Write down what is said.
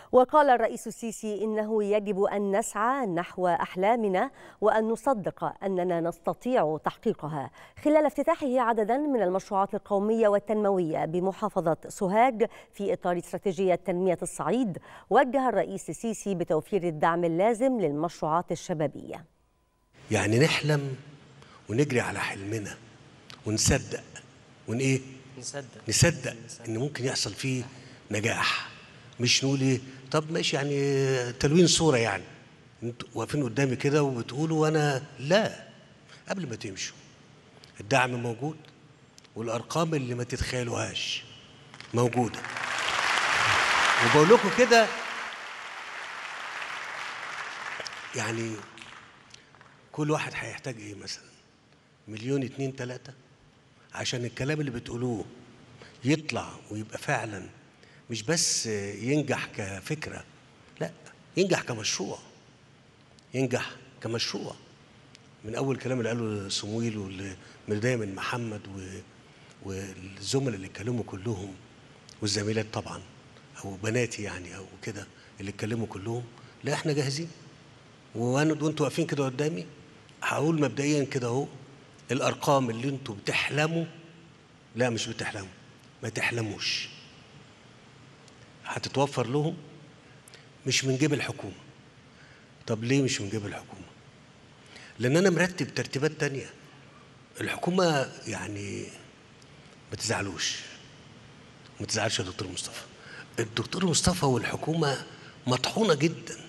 وقال الرئيس السيسي إنه يجب أن نسعى نحو أحلامنا وأن نصدق أننا نستطيع تحقيقها خلال افتتاحه عددا من المشروعات القومية والتنموية بمحافظة سوهاج في إطار استراتيجية تنمية الصعيد وجه الرئيس السيسي بتوفير الدعم اللازم للمشروعات الشبابية يعني نحلم ونجري على حلمنا ونصدق ون ايه نصدق نصدق ان ممكن يحصل فيه نجاح مش نقول ايه طب ماشي يعني تلوين صوره يعني انتوا واقفين قدامي كده وبتقولوا وانا لا قبل ما تمشوا الدعم موجود والارقام اللي ما تتخيلوهاش موجوده وبقول لكم كده يعني كل واحد هيحتاج ايه مثلا مليون اتنين تلاتة عشان الكلام اللي بتقولوه يطلع ويبقى فعلا مش بس ينجح كفكرة لا ينجح كمشروع ينجح كمشروع من أول كلام اللي قاله صمويل واللي بداية من محمد و... والزملاء اللي اتكلموا كلهم والزميلات طبعا أو بناتي يعني أو كده اللي اتكلموا كلهم لا احنا جاهزين وانا وانتوا واقفين كده قدامي هقول مبدئيا كده اهو الارقام اللي انتوا بتحلموا لا مش بتحلموا ما تحلموش هتتوفر لهم مش من جيب الحكومه طب ليه مش من جيب الحكومه لان انا مرتب ترتيبات تانية الحكومه يعني ما تزعلوش ما تزعلش يا دكتور مصطفى الدكتور مصطفى والحكومه مطحونه جدا